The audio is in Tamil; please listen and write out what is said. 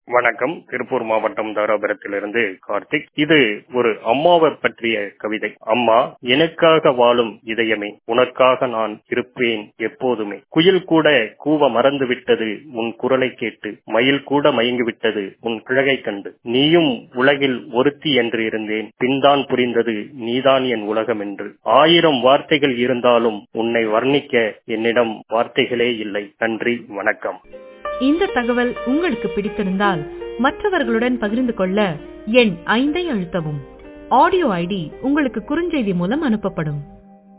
வணக்கம் திருப்பூர் மாவட்டம் தாராபுரத்திலிருந்து கார்த்திக் இது ஒரு அம்மாவை பற்றிய கவிதை அம்மா எனக்காக வாழும் இதயமே உனக்காக நான் இருப்பேன் எப்போதுமே குயில் கூட கூவ மறந்து விட்டது உன் குரலை கேட்டு மயில் கூட மயங்கி விட்டது உன் கிழகை கண்டு நீயும் உலகில் ஒருத்தி என்று இருந்தேன் பின்தான் புரிந்தது நீதான் என் உலகம் என்று ஆயிரம் வார்த்தைகள் இருந்தாலும் உன்னை வர்ணிக்க என்னிடம் வார்த்தைகளே இல்லை நன்றி வணக்கம் இந்த தகவல் உங்களுக்கு பிடித்திருந்தால் மற்றவர்களுடன் பகிர்ந்து கொள்ள எண் ஐந்தை அழுத்தவும் ஆடியோ ஐடி உங்களுக்கு குறுஞ்செய்தி மூலம் அனுப்பப்படும்